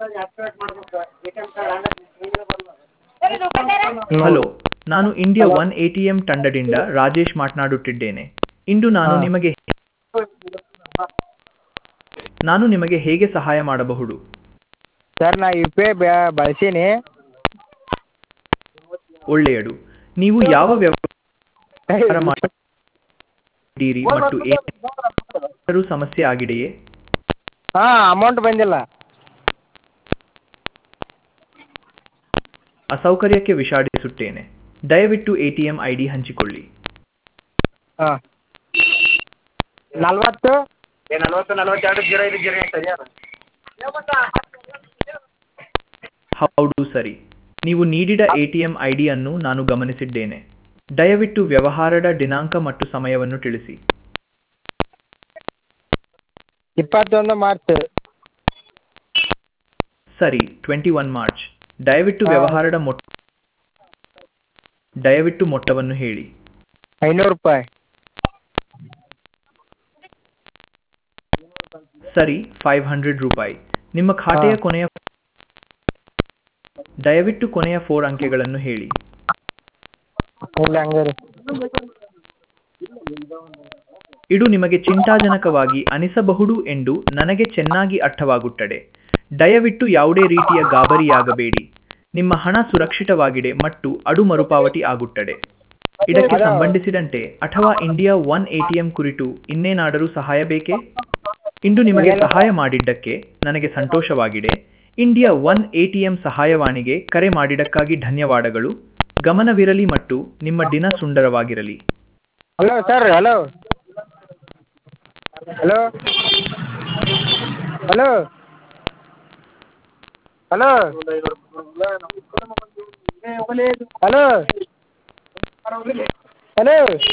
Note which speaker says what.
Speaker 1: Hello ನಾನು India One A T M ತಂಡದಿಂದ ರಾಜೇಶ್ ಮಾತನಾಡುತ್ತಿದ್ದೇನೆ ಇಂದು ನಾನು
Speaker 2: ಹಾ.
Speaker 1: ನಿಮಗೆ ನಾನು ನಿಮಗೆ ಹೇಗೆ ಸಹಾಯ ಮಾಡಬಹುದು
Speaker 2: ಸರ್ ನಾ ಯು ಪಿ ಐ ಬಳಸೀನಿ
Speaker 1: ಒಳ್ಳೆಯದು ನೀವು ಯಾವ ವ್ಯವಹಾರ ಮಾಡಿದ್ದೀರಿ ಮತ್ತು ಏನಾದರೂ ಸಮಸ್ಯೆ ಆಗಿದೆಯೇ
Speaker 2: ಹಾಂ ಅಮೌಂಟ್ ಬಂದಿಲ್ಲ
Speaker 1: ಅಸೌಕರ್ಯಕ್ಕೆ ವಿಷಾದಿಸುತ್ತೇನೆ ದಯವಿಟ್ಟು A T M I D ಹಂಚಿಕೊಳ್ಳಿ
Speaker 2: ಹಾಂ ನಲ್ವತ್ತು
Speaker 3: ನಲವತ್ತು ನಲವತ್ತೆರಡು ಜೀರೋ ಐದು ಜೀರೋ ಎಂಟು ಸರಿಯಾದ
Speaker 1: ಹೌದು ಸರಿ ನೀವು ನೀಡಿದ ಎ ಟಿ ಎಂ ಐ ಡಿಯನ್ನು ನಾನು ಗಮನಿಸಿದ್ದೇನೆ ದಯವಿಟ್ಟು ವ್ಯವಹಾರದ ದಿನಾಂಕ ಮತ್ತು ಸಮಯವನ್ನು ತಿಳಿಸಿ
Speaker 2: ಇಪ್ಪತ್ತೊಂದು ಮಾರ್ಚ್
Speaker 1: ಸರಿ ಟ್ವೆಂಟಿ ಒನ್ ಮಾರ್ಚ್ ದಯವಿಟ್ಟು
Speaker 2: ಹಾ.
Speaker 1: ವ್ಯವಹಾರದ ಮೊಟ್ಟ ದಯವಿಟ್ಟು ಮೊತ್ತವನ್ನು ಹೇಳಿ
Speaker 2: ಐನೂರು ರೂಪಾಯಿ
Speaker 1: ಸರಿ ಫೈವ್ ಹಂಡ್ರೆಡ್ ರೂಪಾಯಿ ನಿಮ್ಮ ಖಾತೆಯ
Speaker 2: ಹಾ.
Speaker 1: ಕೊನೆಯ ದಯವಿಟ್ಟು ಕೊನೆಯ ಫೋರ್ ಅಂಕೆಗಳನ್ನು ಹೇಳಿ
Speaker 2: ಇಲ್ಲ ಹಂಗೆ ರೀ
Speaker 1: ಇದು ನಿಮಗೆ ಚಿಂತಾಜನಕವಾಗಿ ಅನಿಸಬಹುದು ಎಂದು ನನಗೆ ಚೆನ್ನಾಗಿ ಅರ್ಥವಾಗುತ್ತದೆ ದಯವಿಟ್ಟು ಯಾವುದೇ ರೀತಿಯ ಗಾಬರಿಯಾಗಬೇಡಿ ನಿಮ್ಮ ಹಣ ಸುರಕ್ಷಿತವಾಗಿದೆ ಮತ್ತು ಅದು ಮರುಪಾವತಿ ಆಗುತ್ತದೆ ಇದಕ್ಕೆ
Speaker 2: ಹಲೋ.
Speaker 1: ಸಂಬಂಧಿಸಿದಂತೆ ಅಥವಾ ಇಂಡಿಯಾ ಒನ್ ಎಟಿಎಂ ಕುರಿತು ಇನ್ನೇನಾದರೂ ಸಹಾಯ ಬೇಕೇ ಇಂದು ನಿಮಗೆ
Speaker 2: ಇಲ್ಲ.
Speaker 1: ಸಹಾಯ ಮಾಡಿದ್ದಕ್ಕೆ ನನಗೆ ಸಂತೋಷವಾಗಿದೆ ಇಂಡಿಯಾ ಒನ್ ಎಟಿಎಂ ಸಹಾಯವಾಣಿಗೆ ಕರೆ ಮಾಡಿದ್ದಕ್ಕಾಗಿ ಧನ್ಯವಾದಗಳು ಗಮನವಿರಲಿ ಮತ್ತು ನಿಮ್ಮ ದಿನ ಸುಂದರವಾಗಿರಲಿ
Speaker 2: hello sir hello hello hello hello hello hello